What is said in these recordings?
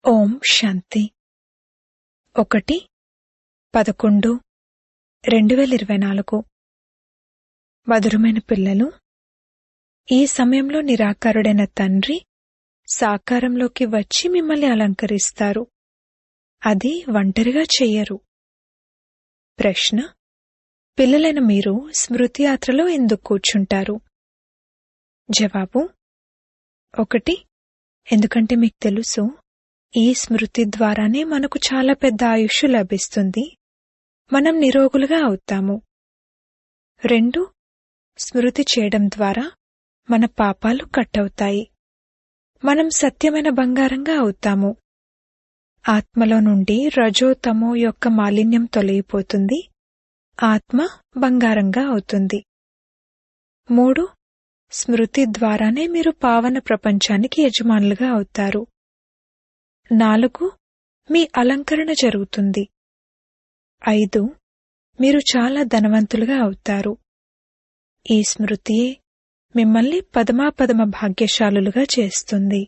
ఓం శాంతి ఒకటి పదకొండు రెండు వేల ఇరవై నాలుగు మధురమైన పిల్లలు ఈ సమయంలో నిరాకారుడైన తండ్రి సాకారంలోకి వచ్చి మిమ్మల్ని అలంకరిస్తారు అది ఒంటరిగా చెయ్యరు ప్రశ్న పిల్లలైన మీరు స్మృతి యాత్రలో ఎందుకు కూర్చుంటారు జవాబు ఒకటి ఎందుకంటే మీకు తెలుసు ఈ స్మృతి ద్వారానే మనకు చాలా పెద్ద ఆయుష్ లభిస్తుంది మనం నిరోగులుగా అవుతాము రెండు స్మృతి చేయడం ద్వారా మన పాపాలు కట్టవుతాయి మనం సత్యమైన బంగారంగా అవుతాము ఆత్మలో నుండి రజో తమో యొక్క మాలిన్యం తొలగిపోతుంది ఆత్మ బంగారంగా అవుతుంది మూడు స్మృతి ద్వారానే మీరు పావన ప్రపంచానికి యజమానులుగా అవుతారు నాలుగు మీ అలంకరణ జరుగుతుంది ఐదు మీరు చాలా ధనవంతులుగా అవుతారు ఈ స్మృతియే మిమ్మల్ని పదమాపదమ భాగ్యశాలులుగా చేస్తుంది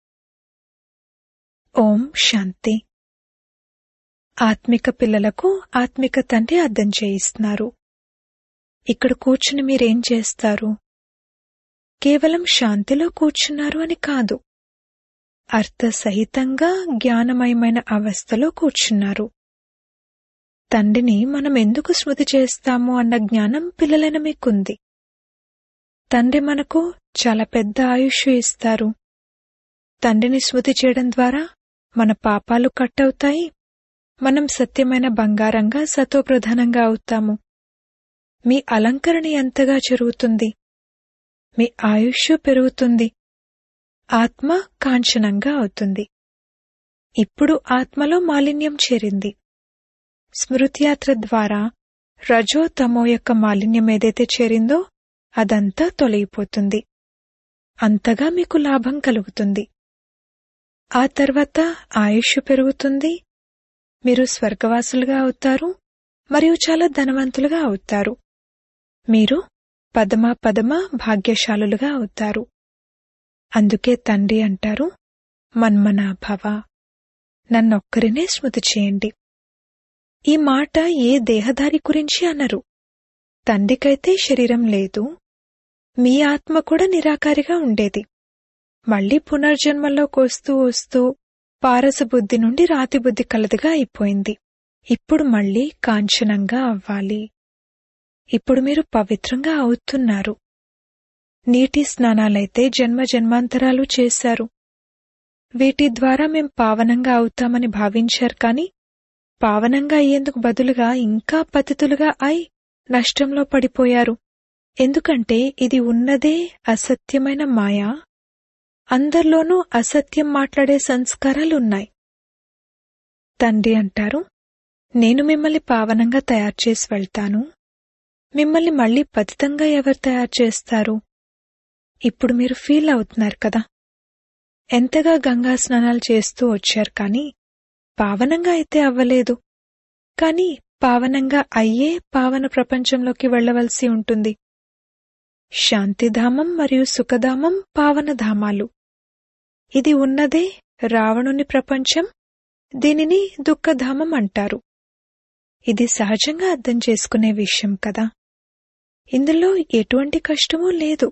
ఓం శాంతి ఆత్మిక పిల్లలకు ఆత్మిక తండ్రి అర్థం చేయిస్తున్నారు ఇక్కడ కూర్చుని మీరేం చేస్తారు కేవలం శాంతిలో కూర్చున్నారు అని కాదు అర్థసహితంగా జ్ఞానమయమైన అవస్థలో కూర్చున్నారు తండ్రిని మనం ఎందుకు స్మృతి చేస్తాము అన్న జ్ఞానం పిల్లలైన మీకుంది తండ్రి మనకు చాలా పెద్ద ఆయుష్ ఇస్తారు తండ్రిని స్మృతి చేయడం ద్వారా మన పాపాలు కట్టవుతాయి మనం సత్యమైన బంగారంగా సతోప్రధానంగా అవుతాము మీ అలంకరణ ఎంతగా జరుగుతుంది మీ ఆయుష్ పెరుగుతుంది ఆత్మ కాంచనంగా అవుతుంది ఇప్పుడు ఆత్మలో మాలిన్యం చేరింది స్మృతియాత్ర ద్వారా రజో తమో యొక్క మాలిన్యం ఏదైతే చేరిందో అదంతా తొలగిపోతుంది అంతగా మీకు లాభం కలుగుతుంది ఆ తర్వాత ఆయుష్ పెరుగుతుంది మీరు స్వర్గవాసులుగా అవుతారు మరియు చాలా ధనవంతులుగా అవుతారు మీరు పదమ పదమ భాగ్యశాలులుగా అవుతారు అందుకే తండ్రి అంటారు మన్మనా భవ నన్నొక్కరినే స్మృతి చేయండి ఈ మాట ఏ దేహదారి గురించి అనరు తండ్రికైతే శరీరం లేదు మీ ఆత్మ కూడా నిరాకారిగా ఉండేది మళ్లీ పునర్జన్మలోకి వస్తూ వస్తూ పారస బుద్ధి నుండి రాతి బుద్ధి కలదిగా అయిపోయింది ఇప్పుడు మళ్లీ కాంచనంగా అవ్వాలి ఇప్పుడు మీరు పవిత్రంగా అవుతున్నారు నీటి స్నానాలైతే జన్మ జన్మాంతరాలు చేశారు వీటి ద్వారా మేం పావనంగా అవుతామని భావించారు కాని పావనంగా అయ్యేందుకు బదులుగా ఇంకా పతితులుగా అయి నష్టంలో పడిపోయారు ఎందుకంటే ఇది ఉన్నదే అసత్యమైన మాయా అందరిలోనూ అసత్యం మాట్లాడే సంస్కారాలున్నాయి తండ్రి అంటారు నేను మిమ్మల్ని పావనంగా తయారు చేసి వెళ్తాను మిమ్మల్ని మళ్లీ పతితంగా ఎవరు తయారు చేస్తారు ఇప్పుడు మీరు ఫీల్ అవుతున్నారు కదా ఎంతగా గంగా స్నానాలు చేస్తూ వచ్చారు కాని పావనంగా అయితే అవ్వలేదు కాని పావనంగా అయ్యే పావన ప్రపంచంలోకి వెళ్లవలసి ఉంటుంది శాంతిధామం మరియు సుఖధామం పావనధామాలు ఇది ఉన్నదే రావణుని ప్రపంచం దీనిని దుఃఖధామం అంటారు ఇది సహజంగా అర్థం చేసుకునే విషయం కదా ఇందులో ఎటువంటి కష్టమూ లేదు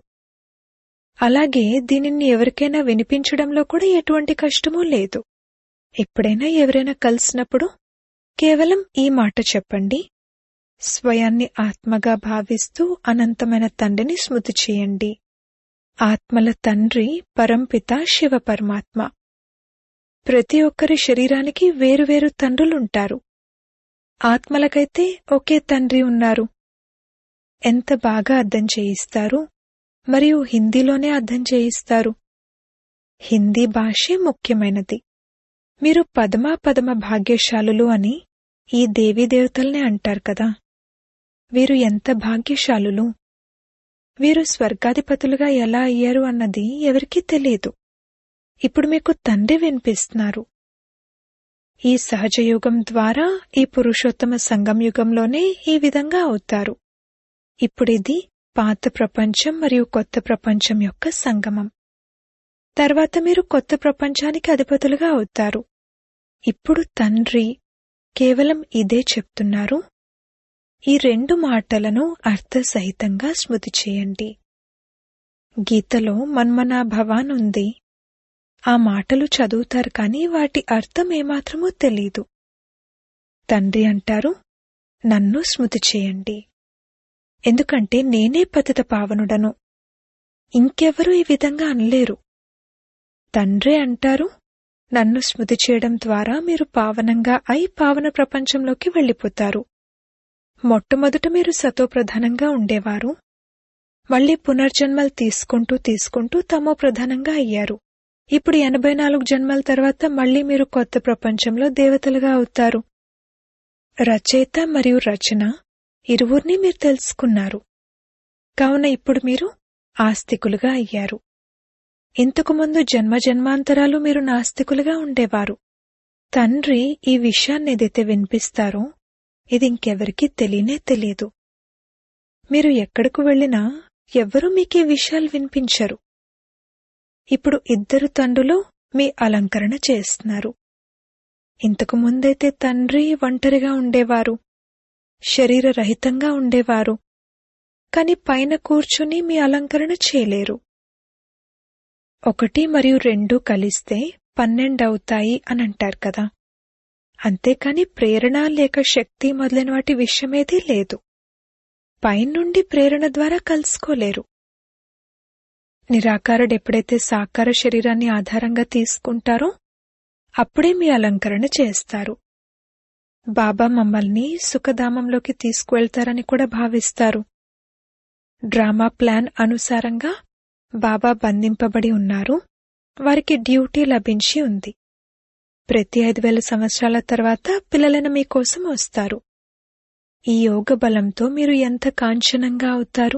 అలాగే దీనిని ఎవరికైనా వినిపించడంలో కూడా ఎటువంటి కష్టమూ లేదు ఎప్పుడైనా ఎవరైనా కలిసినప్పుడు కేవలం ఈ మాట చెప్పండి స్వయాన్ని ఆత్మగా భావిస్తూ అనంతమైన తండ్రిని స్మృతి చేయండి ఆత్మల తండ్రి పరంపిత శివ పరమాత్మ ప్రతి ఒక్కరి శరీరానికి వేరువేరు తండ్రులుంటారు ఆత్మలకైతే ఒకే తండ్రి ఉన్నారు ఎంత బాగా అర్థం చేయిస్తారు మరియు హిందీలోనే అర్థం చేయిస్తారు హిందీ భాషే ముఖ్యమైనది మీరు పదమ పదమ భాగ్యశాలులు అని ఈ దేవీదేవతల్నే అంటారు కదా వీరు ఎంత భాగ్యశాలులు వీరు స్వర్గాధిపతులుగా ఎలా అయ్యారు అన్నది ఎవరికీ తెలియదు ఇప్పుడు మీకు తండ్రి వినిపిస్తున్నారు ఈ సహజయుగం ద్వారా ఈ పురుషోత్తమ సంగం యుగంలోనే ఈ విధంగా అవుతారు ఇప్పుడిది పాత ప్రపంచం మరియు కొత్త ప్రపంచం యొక్క సంగమం తర్వాత మీరు కొత్త ప్రపంచానికి అధిపతులుగా అవుతారు ఇప్పుడు తండ్రి కేవలం ఇదే చెప్తున్నారు ఈ రెండు మాటలను అర్థసహితంగా స్మృతి చేయండి గీతలో మన్మనాభవాన్ ఉంది ఆ మాటలు చదువుతారు కానీ వాటి అర్థం ఏమాత్రమూ తెలీదు తండ్రి అంటారు నన్ను స్మృతి చేయండి ఎందుకంటే నేనే పతిత పావనుడను ఇంకెవరూ ఈ విధంగా అనలేరు తండ్రే అంటారు నన్ను స్మృతి చేయడం ద్వారా మీరు పావనంగా అయి పావన ప్రపంచంలోకి వెళ్ళిపోతారు మొట్టమొదట మీరు సతోప్రధానంగా ఉండేవారు మళ్లీ పునర్జన్మలు తీసుకుంటూ తీసుకుంటూ తమో ప్రధానంగా అయ్యారు ఇప్పుడు ఎనభై నాలుగు జన్మల తర్వాత మళ్లీ మీరు కొత్త ప్రపంచంలో దేవతలుగా అవుతారు రచయిత మరియు రచన ఇరువురిని మీరు తెలుసుకున్నారు కావున ఇప్పుడు మీరు ఆస్తికులుగా అయ్యారు ఇంతకుముందు జన్మ జన్మాంతరాలు మీరు నాస్తికులుగా ఉండేవారు తండ్రి ఈ విషయాన్ని ఏదైతే వినిపిస్తారో ఇది ఇంకెవరికీ తెలియనే తెలియదు మీరు ఎక్కడకు వెళ్ళినా ఎవ్వరూ మీకు ఈ విషయాలు వినిపించరు ఇప్పుడు ఇద్దరు తండ్రులు మీ అలంకరణ చేస్తున్నారు ఇంతకు ముందైతే తండ్రి ఒంటరిగా ఉండేవారు శరీరరహితంగా ఉండేవారు కాని పైన కూర్చుని మీ అలంకరణ చేయలేరు ఒకటి మరియు రెండు కలిస్తే పన్నెండవుతాయి అని అంటారు కదా అంతేకాని ప్రేరణ లేక శక్తి మొదలైన వాటి విషయమేదీ లేదు పైనుండి ప్రేరణ ద్వారా కలుసుకోలేరు నిరాకారుడు ఎప్పుడైతే సాకార శరీరాన్ని ఆధారంగా తీసుకుంటారో అప్పుడే మీ అలంకరణ చేస్తారు బాబా మమ్మల్ని సుఖధామంలోకి తీసుకువెళ్తారని కూడా భావిస్తారు డ్రామా ప్లాన్ అనుసారంగా బాబా బంధింపబడి ఉన్నారు వారికి డ్యూటీ లభించి ఉంది ప్రతి ఐదు వేల సంవత్సరాల తర్వాత పిల్లలైన మీకోసం వస్తారు ఈ యోగ బలంతో మీరు ఎంత కాంచనంగా అవుతారు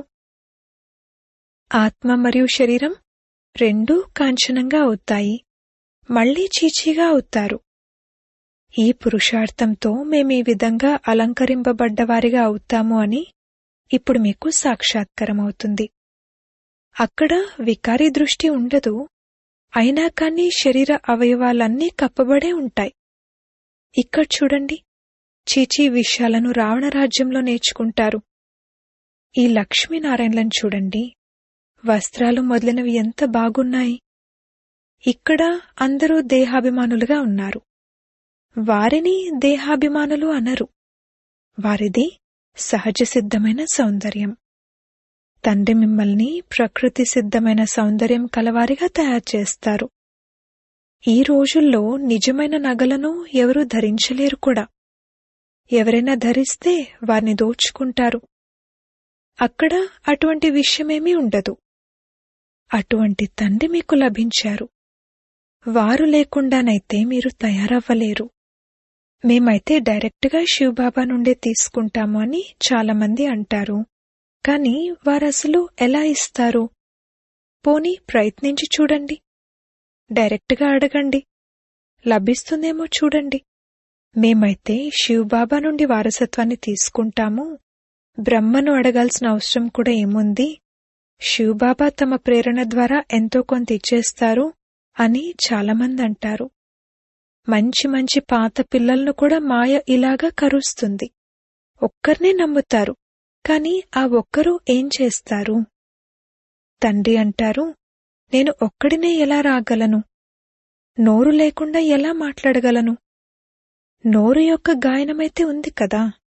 ఆత్మ మరియు శరీరం రెండూ కాంచనంగా అవుతాయి మళ్లీ చీచీగా అవుతారు ఈ పురుషార్థంతో మేము ఈ విధంగా అలంకరింపబడ్డవారిగా అవుతాము అని ఇప్పుడు మీకు సాక్షాత్కారమవుతుంది అక్కడ వికారి దృష్టి ఉండదు అయినా కానీ శరీర అవయవాలన్నీ కప్పబడే ఉంటాయి ఇక్కడ చూడండి చీచీ విషయాలను రావణ రాజ్యంలో నేర్చుకుంటారు ఈ లక్ష్మీనారాయణలను చూడండి వస్త్రాలు మొదలైనవి ఎంత బాగున్నాయి ఇక్కడ అందరూ దేహాభిమానులుగా ఉన్నారు వారిని దేహాభిమానులు అనరు వారిది సహజ సిద్ధమైన సౌందర్యం తండ్రి మిమ్మల్ని ప్రకృతి సిద్ధమైన సౌందర్యం కలవారిగా తయారు చేస్తారు ఈ రోజుల్లో నిజమైన నగలను ఎవరూ ధరించలేరు కూడా ఎవరైనా ధరిస్తే వారిని దోచుకుంటారు అక్కడ అటువంటి విషయమేమీ ఉండదు అటువంటి తండ్రి మీకు లభించారు వారు లేకుండానైతే మీరు తయారవ్వలేరు మేమైతే డైరెక్ట్గా శివబాబా నుండే తీసుకుంటాము అని చాలామంది అంటారు కాని వారసలు ఎలా ఇస్తారు పోనీ ప్రయత్నించి చూడండి డైరెక్ట్గా అడగండి లభిస్తుందేమో చూడండి మేమైతే శివబాబా నుండి వారసత్వాన్ని తీసుకుంటాము బ్రహ్మను అడగాల్సిన అవసరం కూడా ఏముంది శివబాబా తమ ప్రేరణ ద్వారా ఎంతో కొంత ఇచ్చేస్తారు అని చాలామంది అంటారు మంచి మంచి పాత పిల్లలను కూడా మాయ ఇలాగా కరుస్తుంది ఒక్కరినే నమ్ముతారు కాని ఆ ఒక్కరూ ఏం చేస్తారు తండ్రి అంటారు నేను ఒక్కడినే ఎలా రాగలను నోరు లేకుండా ఎలా మాట్లాడగలను నోరు యొక్క గాయనమైతే ఉంది కదా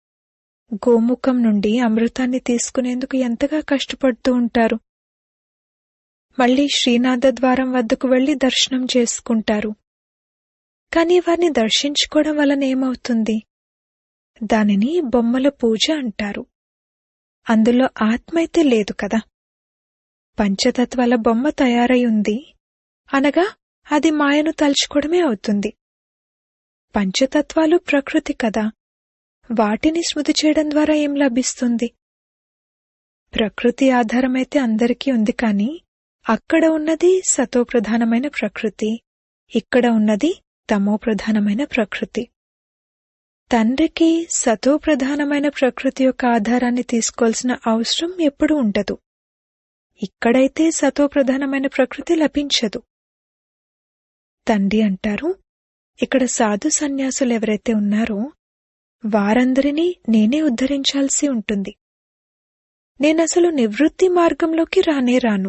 గోముఖం నుండి అమృతాన్ని తీసుకునేందుకు ఎంతగా కష్టపడుతూ ఉంటారు మళ్లీ శ్రీనాథ ద్వారం వద్దకు వెళ్లి దర్శనం చేసుకుంటారు కాని వారిని దర్శించుకోవడం వలన ఏమవుతుంది దానిని బొమ్మల పూజ అంటారు అందులో ఆత్మ అయితే లేదు కదా పంచతత్వాల బొమ్మ తయారై ఉంది అనగా అది మాయను తలుచుకోవడమే అవుతుంది పంచతత్వాలు ప్రకృతి కదా వాటిని స్మృతి చేయడం ద్వారా ఏం లభిస్తుంది ప్రకృతి ఆధారమైతే అందరికీ ఉంది కాని అక్కడ ఉన్నది సతోప్రధానమైన ప్రకృతి ఇక్కడ ఉన్నది తమో ప్రధానమైన ప్రకృతి తండ్రికి సతోప్రధానమైన ప్రకృతి యొక్క ఆధారాన్ని తీసుకోవాల్సిన అవసరం ఎప్పుడూ ఉండదు ఇక్కడైతే సతోప్రధానమైన ప్రకృతి లభించదు తండ్రి అంటారు ఇక్కడ సాధు సన్యాసులు ఎవరైతే ఉన్నారో వారందరినీ నేనే ఉద్ధరించాల్సి ఉంటుంది నేనసలు నివృత్తి మార్గంలోకి రానే రాను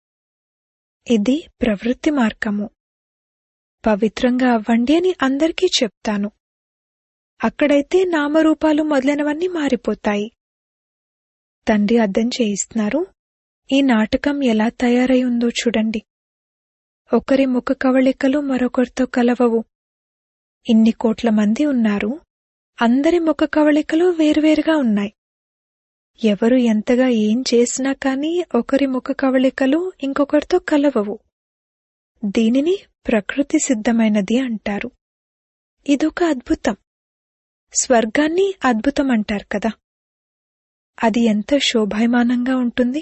ఇది ప్రవృత్తి మార్గము పవిత్రంగా అవ్వండి అని అందరికీ చెప్తాను అక్కడైతే నామరూపాలు మొదలైనవన్నీ మారిపోతాయి తండ్రి అర్థం చేయిస్తున్నారు ఈ నాటకం ఎలా తయారై ఉందో చూడండి ఒకరి ముఖ కవళికలు మరొకరితో కలవవు ఇన్ని కోట్ల మంది ఉన్నారు అందరి ముఖ కవళికలు వేరువేరుగా ఉన్నాయి ఎవరు ఎంతగా ఏం చేసినా కానీ ఒకరి ముఖ కవళికలు ఇంకొకరితో కలవవు దీనిని ప్రకృతి సిద్ధమైనది అంటారు ఇదొక అద్భుతం స్వర్గాన్ని అద్భుతం అంటారు కదా అది ఎంత శోభాయమానంగా ఉంటుంది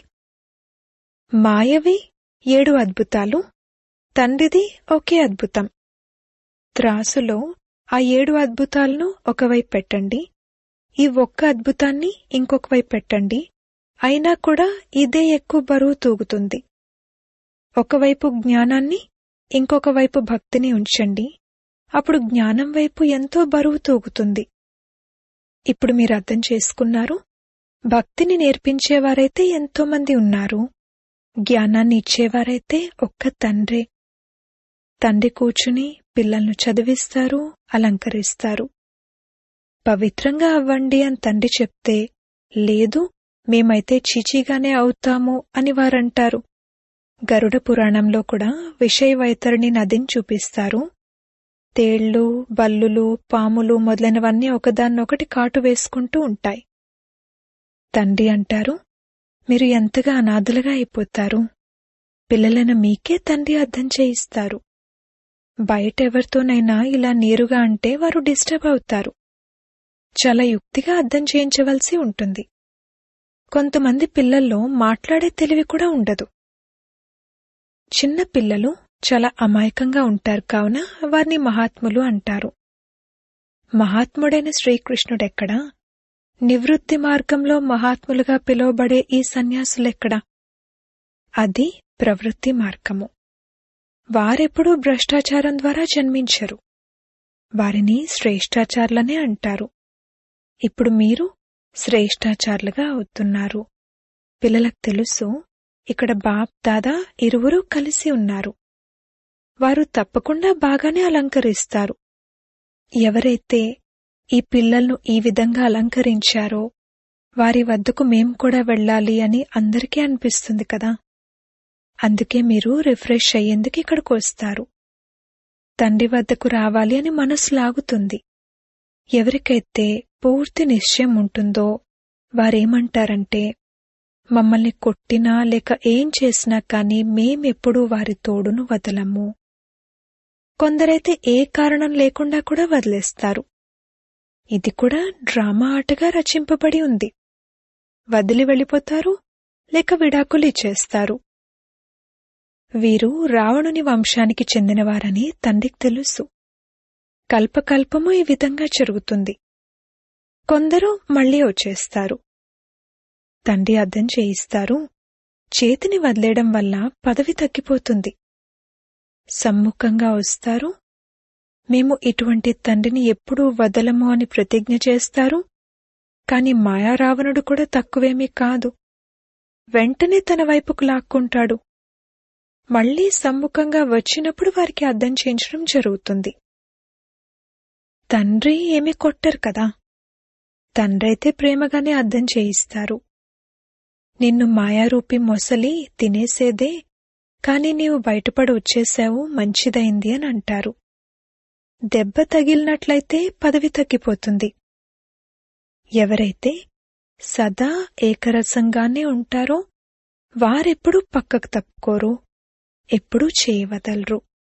మాయవి ఏడు అద్భుతాలు తండ్రిది ఒకే అద్భుతం త్రాసులో ఆ ఏడు అద్భుతాలను ఒకవైపు పెట్టండి ఈ ఒక్క అద్భుతాన్ని ఇంకొక వైపు పెట్టండి అయినా కూడా ఇదే ఎక్కువ బరువు తూగుతుంది ఒకవైపు జ్ఞానాన్ని ఇంకొక వైపు భక్తిని ఉంచండి అప్పుడు జ్ఞానం వైపు ఎంతో బరువు తూగుతుంది ఇప్పుడు మీరు అర్థం చేసుకున్నారు భక్తిని నేర్పించేవారైతే ఎంతోమంది ఉన్నారు జ్ఞానాన్ని ఇచ్చేవారైతే ఒక్క తండ్రే తండ్రి కూర్చుని పిల్లలను చదివిస్తారు అలంకరిస్తారు పవిత్రంగా అవ్వండి అని తండ్రి చెప్తే లేదు మేమైతే చీచీగానే అవుతాము అని వారంటారు గరుడ పురాణంలో కూడా విషయ వైతరిణి నదిని చూపిస్తారు తేళ్లు బల్లులు పాములు మొదలైనవన్నీ ఒకదాన్నొకటి కాటు వేసుకుంటూ ఉంటాయి తండ్రి అంటారు మీరు ఎంతగా అనాథలుగా అయిపోతారు పిల్లలైన మీకే తండ్రి అర్థం చేయిస్తారు బయట ఎవరితోనైనా ఇలా నేరుగా అంటే వారు డిస్టర్బ్ అవుతారు చాలా యుక్తిగా అర్థం చేయించవలసి ఉంటుంది కొంతమంది పిల్లల్లో మాట్లాడే తెలివి కూడా ఉండదు చిన్న పిల్లలు చాలా అమాయకంగా ఉంటారు కావున వారిని మహాత్ములు అంటారు మహాత్ముడైన శ్రీకృష్ణుడెక్కడా నివృత్తి మార్గంలో మహాత్ములుగా పిలువబడే ఈ సన్యాసులెక్కడా అది ప్రవృత్తి మార్గము వారెప్పుడూ భ్రష్టాచారం ద్వారా జన్మించరు వారిని శ్రేష్టాచారులనే అంటారు ఇప్పుడు మీరు శ్రేష్టాచారులుగా అవుతున్నారు పిల్లలకు తెలుసు ఇక్కడ బాప్ దాదా ఇరువురు కలిసి ఉన్నారు వారు తప్పకుండా బాగానే అలంకరిస్తారు ఎవరైతే ఈ పిల్లలను ఈ విధంగా అలంకరించారో వారి వద్దకు మేం కూడా వెళ్ళాలి అని అందరికీ అనిపిస్తుంది కదా అందుకే మీరు రిఫ్రెష్ అయ్యేందుకు ఇక్కడికి వస్తారు తండ్రి వద్దకు రావాలి అని మనసు లాగుతుంది ఎవరికైతే పూర్తి నిశ్చయం ఉంటుందో వారేమంటారంటే మమ్మల్ని కొట్టినా లేక ఏం చేసినా కానీ మేమెప్పుడూ వారి తోడును వదలము కొందరైతే ఏ కారణం లేకుండా కూడా వదిలేస్తారు ఇది కూడా డ్రామా ఆటగా రచింపబడి ఉంది వదిలి వెళ్ళిపోతారు లేక విడాకులు ఇచ్చేస్తారు వీరు రావణుని వంశానికి చెందినవారని తండ్రికి తెలుసు కల్పకల్పము ఈ విధంగా జరుగుతుంది కొందరు మళ్ళీ వచ్చేస్తారు తండ్రి అర్థం చేయిస్తారు చేతిని వదిలేయడం వల్ల పదవి తగ్గిపోతుంది సమ్ముఖంగా వస్తారు మేము ఇటువంటి తండ్రిని ఎప్పుడూ వదలము అని ప్రతిజ్ఞ చేస్తారు కాని మాయారావణుడు కూడా తక్కువేమీ కాదు వెంటనే తన వైపుకు లాక్కుంటాడు మళ్లీ సమ్ముఖంగా వచ్చినప్పుడు వారికి అర్థం చేయించడం జరుగుతుంది తండ్రి ఏమీ కొట్టరు కదా తండ్రైతే ప్రేమగానే అర్థం చేయిస్తారు నిన్ను మాయారూపి మొసలి తినేసేదే కాని నీవు బయటపడి వచ్చేశావు మంచిదైంది అని అంటారు దెబ్బ తగిలినట్లయితే పదవి తగ్గిపోతుంది ఎవరైతే సదా ఏకరసంగానే ఉంటారో వారెప్పుడూ పక్కకు తప్పుకోరు ఎప్పుడూ చేయవదలరు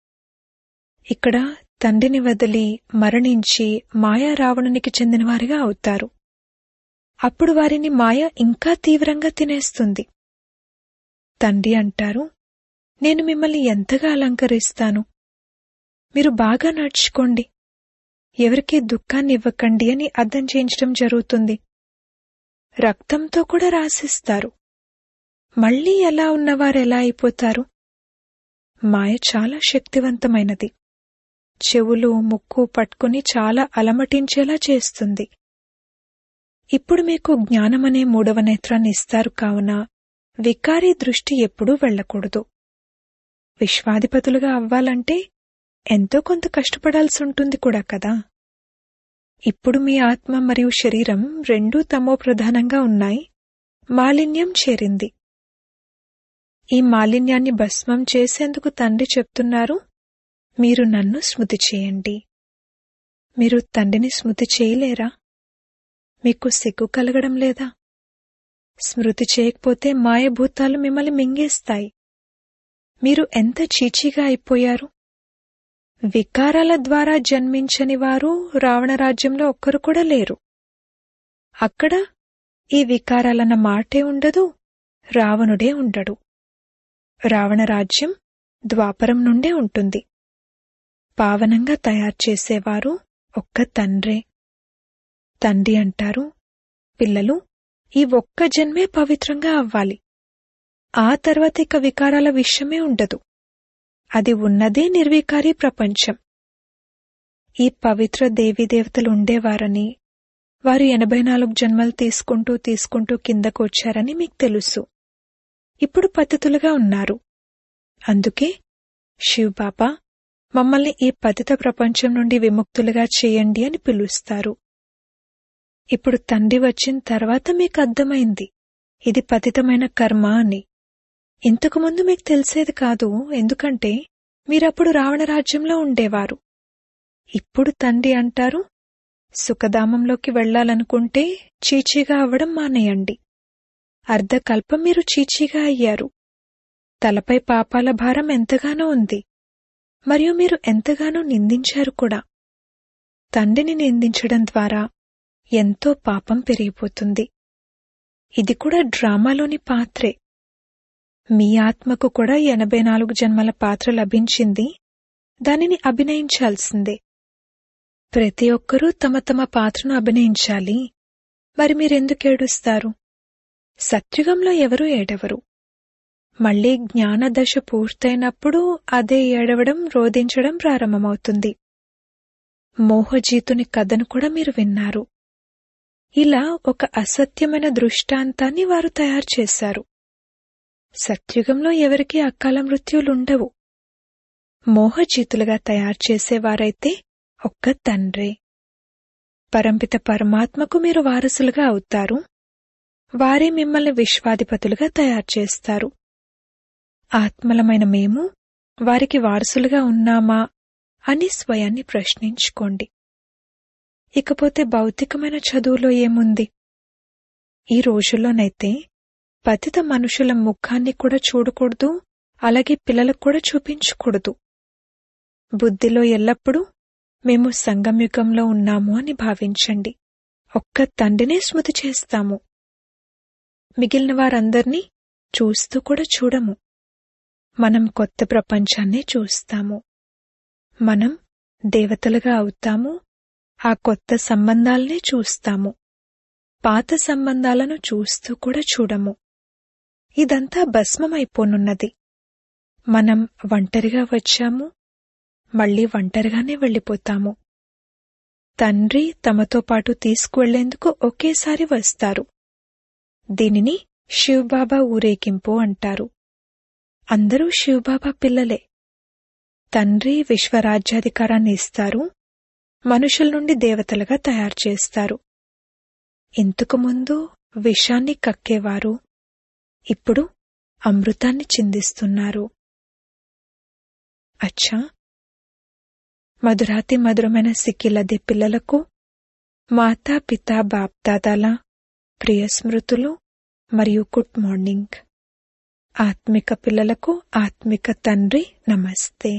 ఇక్కడ తండ్రిని వదిలి మరణించి మాయా రావణునికి చెందినవారిగా అవుతారు అప్పుడు వారిని మాయ ఇంకా తీవ్రంగా తినేస్తుంది తండ్రి అంటారు నేను మిమ్మల్ని ఎంతగా అలంకరిస్తాను మీరు బాగా నడుచుకోండి ఎవరికీ దుఃఖాన్ని ఇవ్వకండి అని అర్థం చేయించడం జరుగుతుంది రక్తంతో కూడా రాసిస్తారు మళ్ళీ ఎలా ఉన్నవారు ఎలా అయిపోతారు మాయ చాలా శక్తివంతమైనది చెవులు ముక్కు పట్టుకుని చాలా అలమటించేలా చేస్తుంది ఇప్పుడు మీకు జ్ఞానమనే మూడవ నేత్రాన్ని ఇస్తారు కావున వికారీ దృష్టి ఎప్పుడూ వెళ్ళకూడదు విశ్వాధిపతులుగా అవ్వాలంటే ఎంతో కొంత కష్టపడాల్సి ఉంటుంది కూడా కదా ఇప్పుడు మీ ఆత్మ మరియు శరీరం రెండూ తమో ప్రధానంగా ఉన్నాయి మాలిన్యం చేరింది ఈ మాలిన్యాన్ని భస్మం చేసేందుకు తండ్రి చెప్తున్నారు మీరు నన్ను స్మృతి చేయండి మీరు తండ్రిని స్మృతి చేయలేరా మీకు సిగ్గు కలగడం లేదా స్మృతి చేయకపోతే మాయభూతాలు మిమ్మల్ని మింగేస్తాయి మీరు ఎంత చీచీగా అయిపోయారు వికారాల ద్వారా జన్మించని వారు రావణరాజ్యంలో ఒక్కరు కూడా లేరు అక్కడ ఈ వికారాలన్న మాటే ఉండదు రావణుడే ఉండడు రావణరాజ్యం ద్వాపరం నుండే ఉంటుంది పావనంగా తయారు చేసేవారు ఒక్క తండ్రే తండ్రి అంటారు పిల్లలు ఈ ఒక్క జన్మే పవిత్రంగా అవ్వాలి ఆ తర్వాత ఇక వికారాల విషయమే ఉండదు అది ఉన్నదే నిర్వికారి ప్రపంచం ఈ పవిత్ర దేవీదేవతలు ఉండేవారని వారు ఎనభై నాలుగు జన్మలు తీసుకుంటూ తీసుకుంటూ కిందకు వచ్చారని మీకు తెలుసు ఇప్పుడు పతితులుగా ఉన్నారు అందుకే శివబాబా మమ్మల్ని ఈ పతిత ప్రపంచం నుండి విముక్తులుగా చేయండి అని పిలుస్తారు ఇప్పుడు తండ్రి వచ్చిన తర్వాత మీకు అర్థమైంది ఇది పతితమైన కర్మ అని ఇంతకుముందు మీకు తెలిసేది కాదు ఎందుకంటే మీరప్పుడు రావణరాజ్యంలో ఉండేవారు ఇప్పుడు తండ్రి అంటారు సుఖధామంలోకి వెళ్లాలనుకుంటే చీచీగా అవ్వడం మానేయండి అర్ధకల్పం మీరు చీచీగా అయ్యారు తలపై పాపాల భారం ఎంతగానో ఉంది మరియు మీరు ఎంతగానో నిందించారు కూడా తండ్రిని నిందించడం ద్వారా ఎంతో పాపం పెరిగిపోతుంది ఇది కూడా డ్రామాలోని పాత్రే మీ ఆత్మకు కూడా ఎనభై నాలుగు జన్మల పాత్ర లభించింది దానిని అభినయించాల్సిందే ప్రతి ఒక్కరూ తమ తమ పాత్రను అభినయించాలి మరి మీరెందుకు ఏడుస్తారు సత్యుగంలో ఎవరూ ఏడవరు మళ్లీ జ్ఞానదశ పూర్తయినప్పుడు అదే ఏడవడం రోధించడం ప్రారంభమవుతుంది మోహజీతుని కథను కూడా మీరు విన్నారు ఇలా ఒక అసత్యమైన దృష్టాంతాన్ని వారు తయారు చేశారు సత్యుగంలో ఎవరికీ అకాల మృత్యులుండవు మోహజీతులుగా తయారు చేసేవారైతే ఒక్క తండ్రే పరంపిత పరమాత్మకు మీరు వారసులుగా అవుతారు వారే మిమ్మల్ని విశ్వాధిపతులుగా తయారు చేస్తారు ఆత్మలమైన మేము వారికి వారసులుగా ఉన్నామా అని స్వయాన్ని ప్రశ్నించుకోండి ఇకపోతే భౌతికమైన చదువులో ఏముంది ఈ రోజుల్లోనైతే పతిత మనుషుల ముఖాన్ని కూడా చూడకూడదు అలాగే పిల్లలకు కూడా చూపించకూడదు బుద్ధిలో ఎల్లప్పుడూ మేము సంగమయుగంలో ఉన్నాము అని భావించండి ఒక్క తండ్రినే స్మృతి చేస్తాము మిగిలిన వారందర్నీ చూస్తూ కూడా చూడము మనం కొత్త ప్రపంచాన్నే చూస్తాము మనం దేవతలుగా అవుతాము ఆ కొత్త సంబంధాలనే చూస్తాము పాత సంబంధాలను చూస్తూ కూడా చూడము ఇదంతా భస్మమైపోనున్నది మనం ఒంటరిగా వచ్చాము మళ్ళీ ఒంటరిగానే వెళ్ళిపోతాము తండ్రి తమతో పాటు తీసుకువెళ్లేందుకు ఒకేసారి వస్తారు దీనిని శివబాబా ఊరేగింపు అంటారు అందరూ శివబాబా పిల్లలే తండ్రి విశ్వరాజ్యాధికారాన్ని ఇస్తారు మనుషుల నుండి దేవతలుగా తయారు చేస్తారు ఇంతకు ముందు విషాన్ని కక్కేవారు ఇప్పుడు అమృతాన్ని చిందిస్తున్నారు అచ్చా మధురాతి మధురమైన సిక్కిలది పిల్లలకు మాతా పితా బాప్దాదాల ప్రియ స్మృతులు మరియు గుడ్ మార్నింగ్ ఆత్మిక పిల్లలకు ఆత్మిక తండ్రి నమస్తే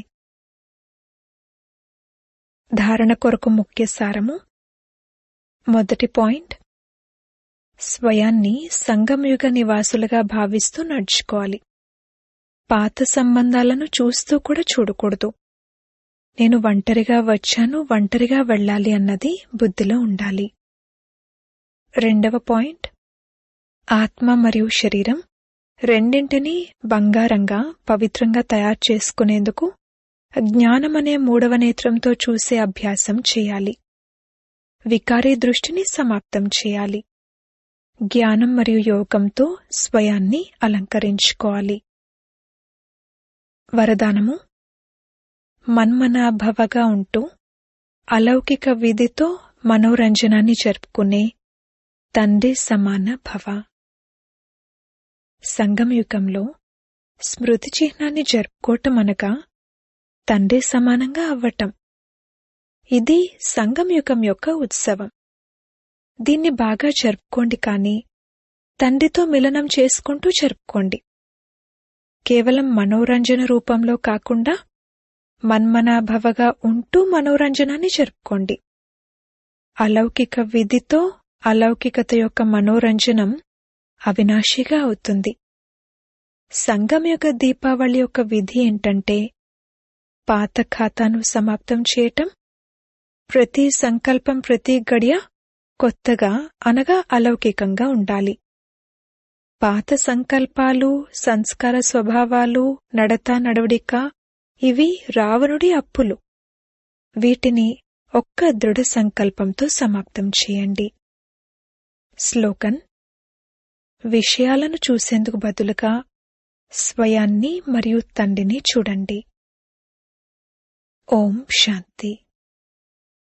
ధారణ కొరకు ముఖ్య సారము మొదటి పాయింట్ స్వయాన్ని సంగమయుగ నివాసులుగా భావిస్తూ నడుచుకోవాలి పాత సంబంధాలను చూస్తూ కూడా చూడకూడదు నేను ఒంటరిగా వచ్చాను ఒంటరిగా వెళ్ళాలి అన్నది బుద్ధిలో ఉండాలి రెండవ పాయింట్ ఆత్మ మరియు శరీరం రెండింటినీ బంగారంగా పవిత్రంగా తయారు చేసుకునేందుకు జ్ఞానమనే మూడవ నేత్రంతో చూసే అభ్యాసం చేయాలి వికారీ దృష్టిని సమాప్తం చేయాలి జ్ఞానం మరియు యోగంతో స్వయాన్ని అలంకరించుకోవాలి వరదానము మన్మనాభవగా ఉంటూ అలౌకిక విధితో మనోరంజనాన్ని జరుపుకునే తండ్రి సమాన భవ సంగమయుగంలో స్మృతి చిహ్నాన్ని జరుపుకోవటం అనగా తండ్రి సమానంగా అవ్వటం ఇది సంగమయుగం యొక్క ఉత్సవం దీన్ని బాగా జరుపుకోండి కానీ తండ్రితో మిలనం చేసుకుంటూ జరుపుకోండి కేవలం మనోరంజన రూపంలో కాకుండా మన్మనాభవగా ఉంటూ మనోరంజనాన్ని జరుపుకోండి అలౌకిక విధితో అలౌకికత యొక్క మనోరంజనం అవినాశిగా అవుతుంది సంగం యొక్క దీపావళి యొక్క విధి ఏంటంటే పాత ఖాతాను సమాప్తం చేయటం ప్రతి సంకల్పం ప్రతి గడియ కొత్తగా అనగా అలౌకికంగా ఉండాలి పాత సంకల్పాలు సంస్కార స్వభావాలు నడత నడవడిక ఇవి రావణుడి అప్పులు వీటిని ఒక్క దృఢ సంకల్పంతో సమాప్తం చేయండి స్లోగన్ విషయాలను చూసేందుకు బదులుగా స్వయాన్ని మరియు తండ్రిని చూడండి ఓం శాంతి